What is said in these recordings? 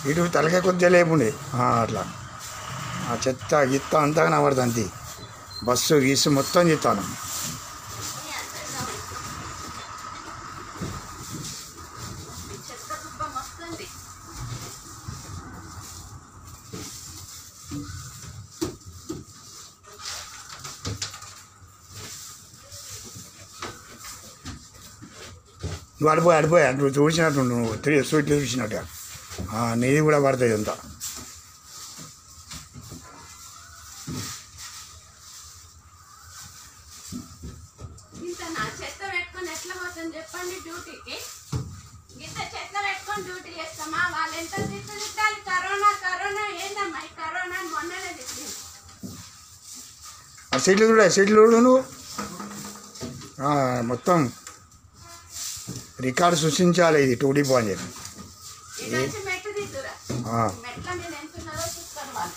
ఇటు తలకే కొద్దిగా లేకుండే ఆ, అట్లా ఆ చెత్త గిత్త అంతా కనబడుతుంది అంతే బస్సు గీసు మొత్తం చెత్తాను చెత్త కుప్ప మస్తుంది నువ్వు అడిపోయి అడిపోయి నువ్వు చూసినట్టు నువ్వు త్రీ స్వీట్లు చూసినట్టుగా ఆ, నీది కూడా పడుతుంది అంతా ఇంత నా చెత్త పెట్టుకొని ఎట్లా పోతుంది చెప్పండి డ్యూటీకి ఇంత చెత్త పెట్టుకొని డ్యూటీ చేస్తామా వాళ్ళు ఎంత తిట్టు తిట్టాలి కరోనా కరోనా ఏందమ్మా ఈ కరోనా అని మొన్ననే తిట్టింది ఆ సీట్లు చూడ సీట్లు చూడు నువ్వు ఆ, మొత్తం రికార్డు సృష్టించాలి ఇది టూ డిపో అని చెప్పి ఇది వచ్చి మెట్టు దిద్దురా ఆ, మెట్ల మీద ఎంత ఉన్నదో చూస్తారు వాళ్ళు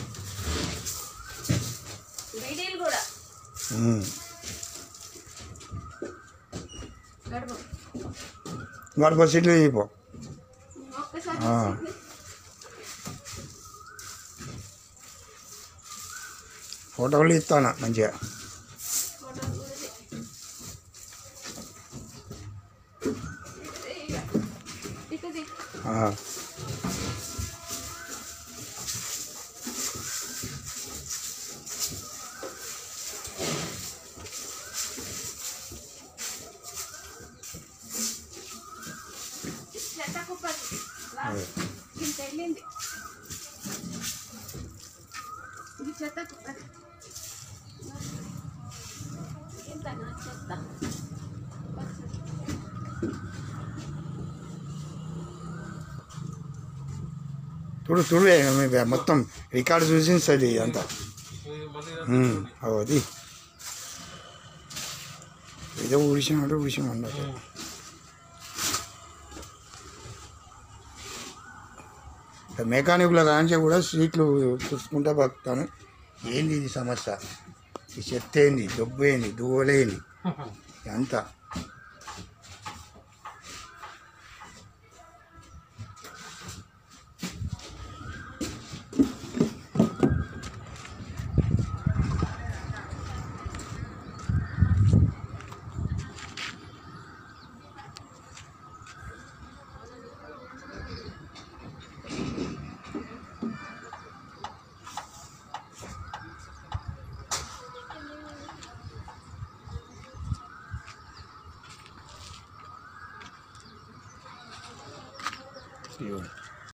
మిడిల్ కూడా ఉమ్. గడుపు వాడికి ఒక సీట్లు తీపో ఒక్కసారి ఆ. చూసి. ఫోటోలు ఇస్తాను మంచిగా ఫోటో చూసి. ఇటు ఇక. ఇటు ది. ఆ, చెత్త కుప్ప రా. ఇంత వెళ్ళింది ఇది చెత్త కుప్ప ఇంత నా చెత్త చూడు చూడు ఏ, మొత్తం రికార్డు చూసింది అంతా ఉమ్, అది ఏదో ఊడిసినాడు ఊడిసిన అన్నట్టు మెకానిక్ల కాంచి కూడా సీట్లు చూసుకుంటా బతుకుతాను ఏంది ఇది సమస్య ఈ చెత్త ఏంది దొబ్బు ఏంది దువ్వలేంది అంతా ఇదిగో.